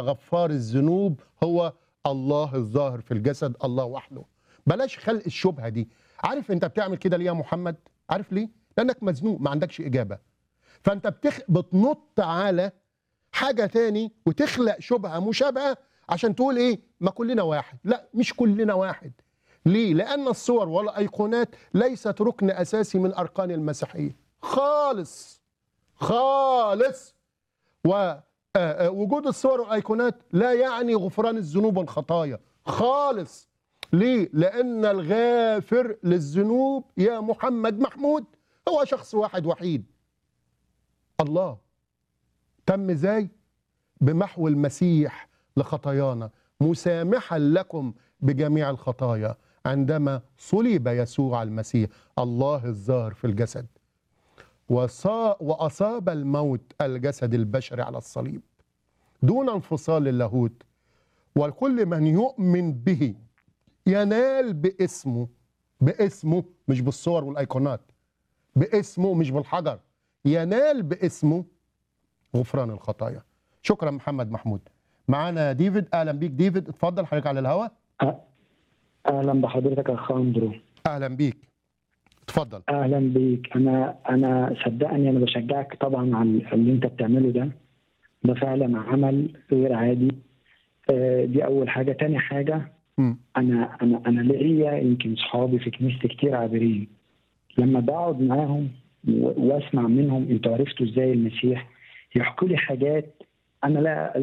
غفار الذنوب هو الله الظاهر في الجسد الله وحده بلاش خلق الشبهه دي عارف انت بتعمل كده ليه يا محمد عارف ليه لانك مزنوق ما عندكش اجابه فانت بتخ... بتنط على حاجه تاني وتخلق شبهه مشابهه عشان تقول ايه ما كلنا واحد لا مش كلنا واحد ليه لان الصور والايقونات ليست ركن اساسي من اركان المسيحيه خالص خالص ووجود الصور والايقونات لا يعني غفران الذنوب والخطايا خالص ليه لان الغافر للذنوب يا محمد محمود هو شخص واحد وحيد الله تم ازاي بمحو المسيح لخطايانا مسامحا لكم بجميع الخطايا عندما صلب يسوع المسيح الله الظاهر في الجسد وصا واصاب الموت الجسد البشري على الصليب دون انفصال اللاهوت وكل من يؤمن به ينال باسمه باسمه مش بالصور والايقونات باسمه مش بالحجر ينال باسمه غفران الخطايا شكرا محمد محمود معانا ديفيد اهلا بيك ديفيد اتفضل حضرتك على الهواء اهلا بحضرتك يا اخ اندرو اهلا بيك اتفضل اهلا بيك انا انا صدقني انا بشجعك طبعا على اللي انت بتعمله ده ده فعلا عمل غير عادي آه، دي اول حاجه تاني حاجه مم. انا انا انا ليا يمكن صحابي في كنيستي كتير عابرين لما بقعد معاهم و- واسمع منهم انتوا عرفتوا ازاي المسيح يحكوا لي حاجات انا لا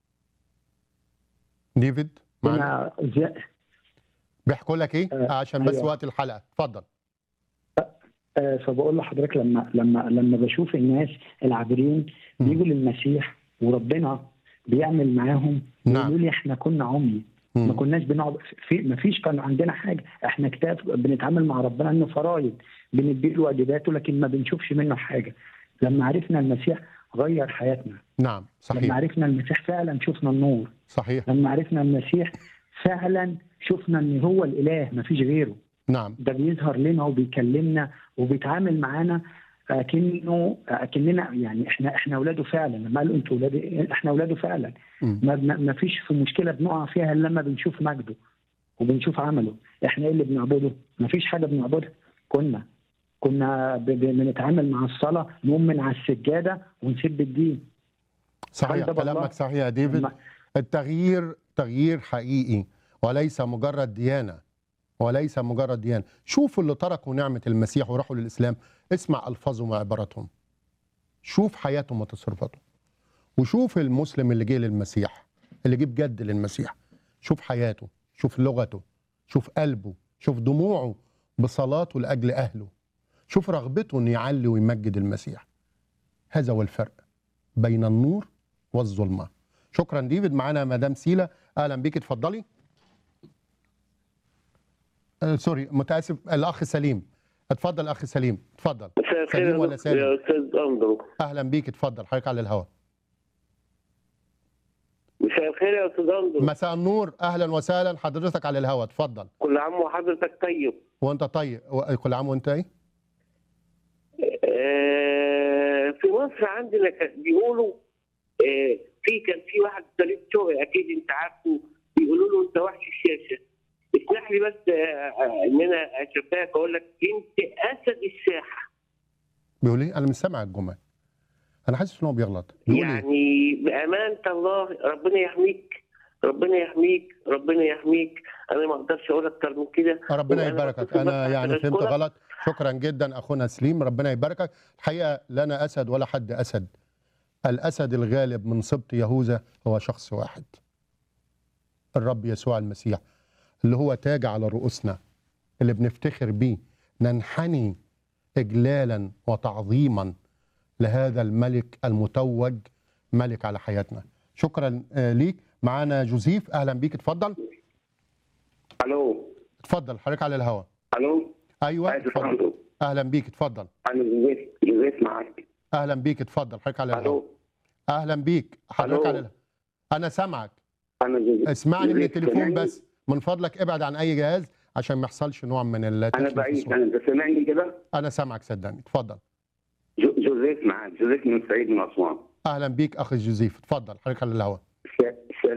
ديفيد معانا انا زي- بيحكوا لك ايه آه، عشان بس أيوة. وقت الحلقه اتفضل آه، فبقول لحضرتك لما لما لما بشوف الناس العابرين مم. بيجوا للمسيح وربنا بيعمل معاهم نعم. يقولوا لي احنا كنا عمي ما مم. كناش بنقعد في ما فيش كان عندنا حاجه احنا كتاب بنتعامل مع ربنا انه فرايض بنديله واجباته لكن ما بنشوفش منه حاجه لما عرفنا المسيح غير حياتنا نعم لما صحيح عرفنا المسيح فعلا شفنا النور صحيح لما عرفنا المسيح فعلا شفنا ان هو الاله ما فيش غيره نعم ده بيظهر لنا وبيكلمنا وبيتعامل معانا اكنه اكننا يعني احنا احنا اولاده فعلا لما قالوا انتوا اولاد احنا اولاده فعلا مم. ما, ما ما فيش في مشكله بنقع فيها الا لما بنشوف مجده وبنشوف عمله احنا ايه اللي بنعبده ما فيش حاجه بنعبدها كنا كنا ب- ب- بنتعامل مع الصلاه نقوم من على السجاده ونسب الدين صحيح ده بالله. كلامك صحيح يا ديفيد لما- التغيير تغيير حقيقي وليس مجرد ديانه وليس مجرد ديانه شوفوا اللي تركوا نعمه المسيح وراحوا للاسلام اسمع الفاظهم وعباراتهم شوف حياتهم وتصرفاتهم وشوف المسلم اللي جه للمسيح اللي جه بجد للمسيح شوف حياته شوف لغته شوف قلبه شوف دموعه بصلاته لاجل اهله شوف رغبته انه يعلي ويمجد المسيح هذا هو الفرق بين النور والظلمه شكرا ديفيد معانا مدام سيلا اهلا بيك اتفضلي آه سوري متاسف الاخ سليم اتفضل اخ سليم اتفضل مساء الخير سليم يا ولا دكتور- سالم؟ يا استاذ اندرو اهلا بيك اتفضل حضرتك على الهواء مساء الخير يا استاذ اندرو مساء النور اهلا وسهلا حضرتك على الهواء اتفضل كل عام وحضرتك طيب وانت طيب و- كل عام وانت ايه آه، في مصر عندنا كان بيقولوا آه، في كان في واحد طريق شوقي اكيد انت عارفه بيقولوا له انت وحش الشاشه اسمح لي بس آه، آه، ان انا اشوفك اقول لك انت اسد الساحه بيقول ايه انا مش سامع الجمل انا حاسس ان هو بيغلط بيقول ايه يعني بامانه الله ربنا يحميك ربنا يحميك ربنا يحميك انا ما اقدرش اقول اكتر من كده ربنا وأنا يباركك بتصل انا بس يعني عشان فهمت أشكرك. غلط شكرا جدا اخونا سليم ربنا يباركك الحقيقه لا انا اسد ولا حد اسد الاسد الغالب من سبط يهوذا هو شخص واحد الرب يسوع المسيح اللي هو تاج على رؤوسنا اللي بنفتخر بيه ننحني اجلالا وتعظيما لهذا الملك المتوج ملك على حياتنا شكرا آه، ليك معانا جوزيف اهلا بيك اتفضل الو اتفضل حضرتك على الهواء الو ايوه عايز اتفضل افهم اهلا بيك اتفضل انا جوزيف جوزيف معاك اهلا بيك اتفضل حضرتك على الهواء الو اهلا بيك حضرتك ألو. على الهواء انا سامعك انا جوزيف اسمعني من جوزيف التليفون سامعني؟ بس من فضلك ابعد عن اي جهاز عشان ما يحصلش نوع من انا التشويش بعيد بالصوت. انا انت سامعني كده انا سامعك صدقني اتفضل جو- جوزيف معاك جوزيف من سعيد من اسوان اهلا بيك اخي جوزيف اتفضل حضرتك على الهواء ش-